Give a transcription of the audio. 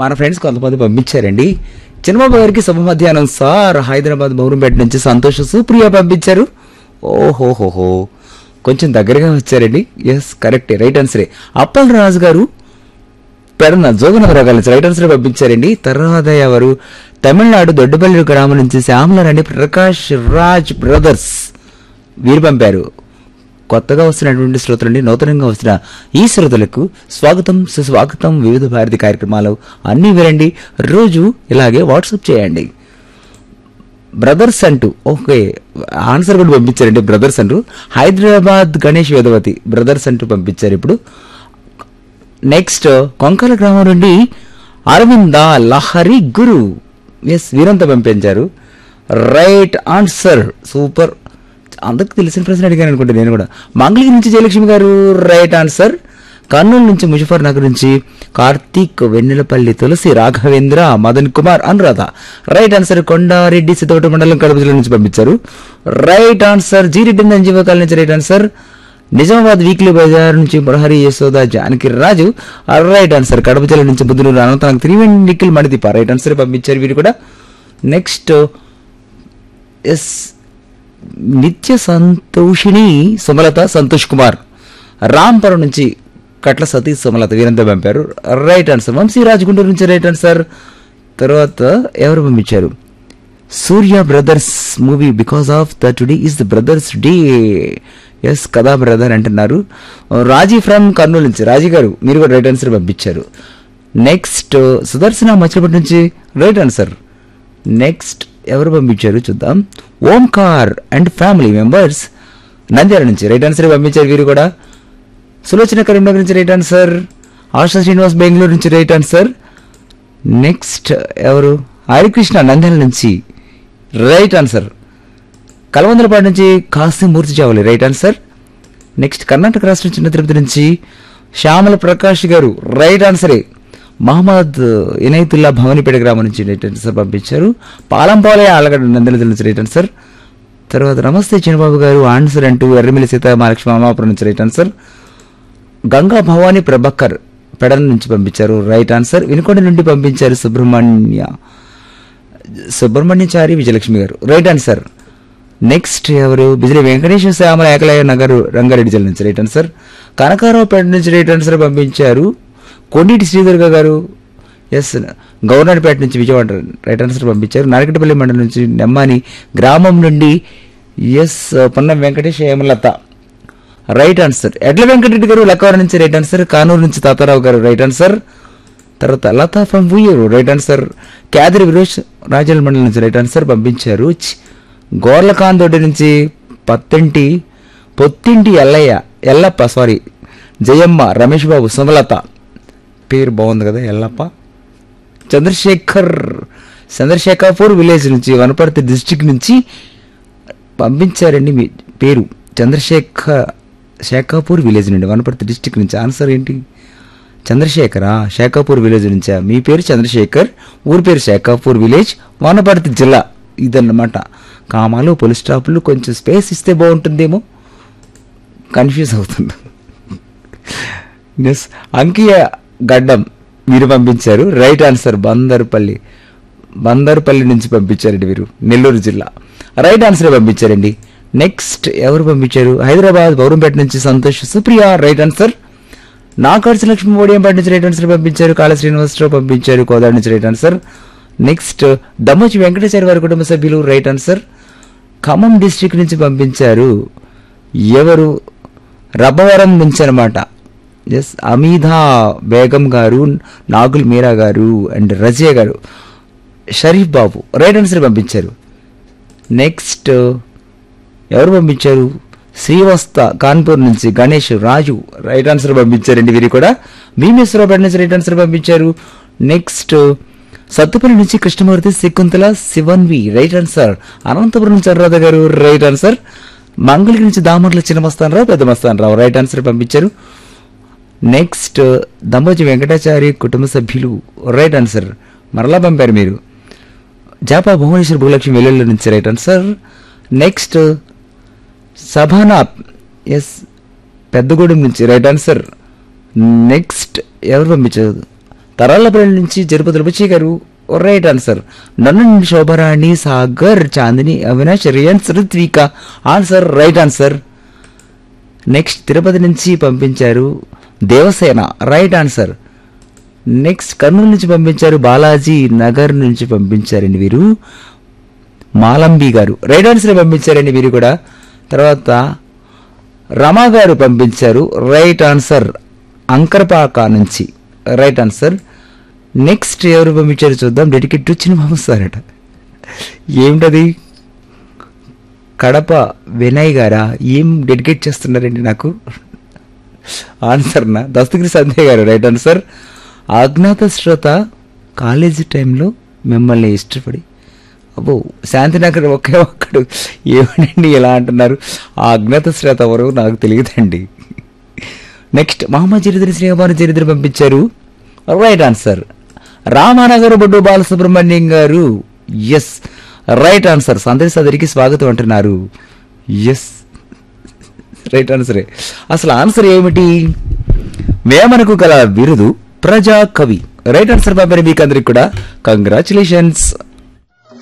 మన ఫ్రెండ్స్ కొంతమంది పంపించారండి చిన్నబాబు గారికి శుభ మధ్యాహ్నం సార్ హైదరాబాద్ బౌరంపేట నుంచి సంతోష్ సుప్రియ పంపించారు ఓహోహోహో కొంచెం దగ్గరగా వచ్చారండి ఎస్ కరెక్టే రైట్ ఆన్సరే అప్పల్ రాజు గారు పెడన జోగనగర కలిసి రైట్ ఆన్సర్ పంపించారండి తర్వాత ఎవరు తమిళనాడు దొడ్డపల్లి గ్రామం నుంచి శ్యామలారాణి ప్రకాష్ రాజ్ బ్రదర్స్ వీరు పంపారు కొత్తగా వస్తున్నటువంటి శ్రోతలండి నూతనంగా వస్తున్న ఈ శ్రోతలకు స్వాగతం సుస్వాగతం వివిధ భారతి కార్యక్రమాలు అన్నీ వినండి రోజు ఇలాగే వాట్సాప్ చేయండి బ్రదర్స్ అంటూ ఓకే ఆన్సర్ కూడా పంపించారండి బ్రదర్స్ అంటూ హైదరాబాద్ గణేష్ వేదవతి బ్రదర్స్ అంటూ పంపించారు ఇప్పుడు నెక్స్ట్ కొంకల గ్రామం నుండి అరవింద లహరి గురు ఎస్ వీరంతా పంపించారు రైట్ ఆన్సర్ సూపర్ అందరికి తెలిసిన ప్రశ్న అడిగాను అనుకుంటే నేను కూడా మంగళగిరి నుంచి జయలక్ష్మి గారు రైట్ ఆన్సర్ కర్నూలు నుంచి ముజఫర్ నగర్ నుంచి కార్తీక్ వెన్నెలపల్లి తులసి రాఘవేంద్ర మదన్ కుమార్ అనురాధ రైట్ ఆన్సర్ కొండారెడ్డి సిద్ధవట మండలం కడప జిల్లా నుంచి పంపించారు రైట్ ఆన్సర్ జీరెడ్డి సంజీవకాల నుంచి right answer Nizamabad weekly Bazar నుంచి మురహరి యశోద జానకి రాజు రైట్ ఆన్సర్ కడప జిల్లా నుంచి బుద్ధులు అనంతరం త్రివేణి నిఖిల్ మణిదీప రైట్ ఆన్సర్ పంపించారు వీరు కూడా నెక్స్ట్ ఎస్ నిత్య సంతోషిని సుమలత సంతోష్ కుమార్ రాంపురం నుంచి కట్ల సతీష్ సుమలత వీరంతా పంపారు రైట్ ఆన్సర్ వంశీ రాజగుంటూరు నుంచి రైట్ ఆన్సర్ తర్వాత ఎవరు పంపించారు Surya brothers movie because of the today is the brothers day yes కదా బ్రదర్ అంటున్నారు రాజీ ఫ్రమ్ కర్నూలు నుంచి రాజీ గారు మీరు కూడా రైట్ ఆన్సర్ పంపించారు నెక్స్ట్ సుదర్శన మచిలీపట్నం నుంచి రైట్ ఆన్సర్ నెక్స్ట్ ఎవరు పంపించారు చూద్దాం Omkar and family members Nandyal నుంచి రైట్ ఆన్సర్ పంపించారు వీరు కూడా సులోచన కరీంనగర్ నుంచి రైట్ ఆన్సర్ ఆశా శ్రీనివాస్ బెంగళూరు నుంచి రైట్ ఆన్సర్ నెక్స్ట్ ఎవరు హరికృష్ణ నంద్యాల నుంచి రైట్ ఆన్సర్ కలవందలపాడు నుంచి Kasi Murthy Chavali right answer next Karnataka రాష్ట్రం చిన్న తిరుపతి నుంచి శ్యామల ప్రకాష్ గారు రైట్ ఆన్సరే మహమ్మద్ ఇనైతుల్లా భవనిపేట గ్రామం నుంచి రైట్ ఆన్సర్ పంపించారు పాలంపాలే ఆలగడ్డ నందల నుంచి రైట్ ఆన్సర్ తర్వాత నమస్తే చిన్నబాబు గారు ఆన్సర్ అంటూ ఎర్రమిల్లి సీత మహాలక్ష్మి అమ్మాపురం నుంచి రైట్ ఆన్సర్ గంగా భవాని ప్రభాకర్ పెడల నుంచి పంపించారు రైట్ ఆన్సర్ వినుకొండ నుండి పంపించారు సుబ్రహ్మణ్య సుబ్రహ్మణ్యచారి విజయలక్ష్మి గారు రైట్ ఆన్సర్ నెక్స్ట్ ఎవరు బిజిలి వెంకటేశ్వర శ్యామల ఏకలయ్య నగర్ రంగారెడ్డి జిల్లా నుంచి రైట్ ఆన్సర్ కనకారావుపేట నుంచి రైట్ ఆన్సర్ పంపించారు కొండిటి శ్రీదుర్గ గారు ఎస్ గవర్నర్పేట నుంచి విజయవాడ రైట్ ఆన్సర్ పంపించారు నారకటపల్లి మండలం నుంచి నెమ్మాని గ్రామం నుండి yes Ponnam Venkatesh Hemalatha right answer Edla Venkatareddy గారు లక్కవరం నుంచి రైట్ ఆన్సర్ కానూరు నుంచి తాతారావు గారు రైట్ ఆన్సర్ తర్వాత Latha from Uyyuru right answer క్యాదరి విరోష్ రాజల్ మండలం నుంచి రైట్ ఆన్సర్ పంపించారు ఛ్! గోర్లకాందొడ్డి నుంచి పత్తింటి పొత్తింటి ఎల్లయ్య ఎల్లప్ప సారీ జయమ్మ రమేష్ బాబు సుమలత పేరు బాగుంది కదా ఎల్లప్ప చంద్రశేఖర్ చంద్రశేఖర్పూర్ విలేజ్ నుంచి వనపర్తి డిస్టిక్ నుంచి పంపించారండి మీ పేరు చంద్రశేఖర్ శేఖాపూర్ విలేజ్ నుండి వనపర్తి డిస్టిక్ నుంచి ఆన్సర్ ఏంటి చంద్రశేఖరా శేఖాపూర్ విలేజ్ నుంచా మీ పేరు చంద్రశేఖర్ ఊరి పేరు శేఖాపూర్ విలేజ్ వనపర్తి జిల్లా ఇదన్నమాట కామాలు పోలీస్ స్టాపులు కొంచెం స్పేస్ ఇస్తే బాగుంటుందేమో కన్ఫ్యూజ్ అవుతుంది ఎస్ అంకియ గడ్డం మీరు పంపించారు రైట్ ఆన్సర్ బందర్పల్లి బందర్పల్లి నుంచి పంపించారండి వీరు నెల్లూరు జిల్లా రైట్ ఆన్సర్ పంపించారండి నెక్స్ట్ ఎవరు పంపించారు హైదరాబాద్ బౌరంపేట నుంచి సంతోష్ సుప్రియ రైట్ ఆన్సర్ నాగార్జున లక్ష్మి ఓడియంపేట నుంచి రైట్ ఆన్సర్ పంపించారు కాళ శ్రీనివాసరావు పంపించారు కోదాడు నుంచి right answer next Dammachi Venkateswara వారి కుటుంబ సభ్యులు రైట్ ఆన్సర్ ఖమ్మం డిస్ట్రిక్ట్ నుంచి పంపించారు ఎవరు రబ్బవరం నుంచి అనమాట ఎస్ అమీధా బేగం గారు నాగుల్ మీరా గారు and Razia garu Sharif Babu right answer పంపించారు నెక్స్ట్ ఎవరు పంపించారు శ్రీవస్త కాన్పూర్ నుంచి గణేష్ రాజు రైట్ ఆన్సర్ పంపించారండి వీరు కూడా భీమేశ్వరరావు నుంచి రైట్ ఆన్సర్ పంపించారు నెక్స్ట్ సత్తుపల్లి నుంచి కృష్ణమూర్తి శకుంతల శివన్వి రైట్ ఆన్సర్ అనంతపురం నుంచి అనురాధ గారు రైట్ ఆన్సర్ మంగళగిరి నుంచి దామర్ల చిన్న మస్తానరావు పెద్ద మస్తానరావు రైట్ ఆన్సర్ పంపించారు నెక్స్ట్ దమ్మోజి వెంకటాచారి కుటుంబ సభ్యులు రైట్ ఆన్సర్ మరలా పంపారు మీరు జాపా భువనేశ్వర్ భూలక్ష్మి వెల్లుల్లి నుంచి right answer next Shabana yes Peddagudem నుంచి రైట్ ఆన్సర్ నెక్స్ట్ ఎవరు పంపించారు తరాలపల్లి నుంచి తిరుపతి బుచ్చి గారు రైట్ ఆన్సర్ నన్ను Shobharani Sagar Chandini Avinash Riyans Ritvika answer right answer next Tirupati నుంచి పంపించారు Devasena right answer next Kurnool నుంచి పంపించారు బాలాజీ నగర్ నుంచి పంపించారండి వీరు మాలంబి గారు రైట్ ఆన్సర్ పంపించారండి వీరు కూడా తర్వాత రమా గారు పంపించారు రైట్ ఆన్సర్ అంకరపాక నుంచి రైట్ ఆన్సర్ నెక్స్ట్ ఎవరు పంపించారు చూద్దాం డెడికేట్ టు చిన్న సారట ఏమిటది కడప వినయ్ గారా ఏం డెడికేట్ చేస్తున్నారండి నాకు ఆన్సర్ నా దస్తగిరి సంధ్య గారు రైట్ ఆన్సర్ అజ్ఞాత శ్రోత కాలేజీ టైంలో మిమ్మల్ని ఇష్టపడి అబ్బో శాంతినగర్ ఒకే ఒక్కడు ఏమనండి ఇలా అంటున్నారు ఆ అజ్ఞాత శ్రోత ఎవరు నాకు తెలియదండి నెక్స్ట్ మహమ్మద్ చరిత్ర శ్రీకుమార్ చరిత్ర పంపించారు right answer Ramanagar Boddu Balasubrahmanyam garu yes right answer Sandesh సదరికి స్వాగతం అంటున్నారు ఎస్ రైట్ ఆన్సరే అసలు ఆన్సర్ ఏమిటి వేమనకు గల బిరుదు ప్రజా కవి రైట్ ఆన్సర్ పంపిన మీకు అందరికి కూడా కంగ్రాచులేషన్స్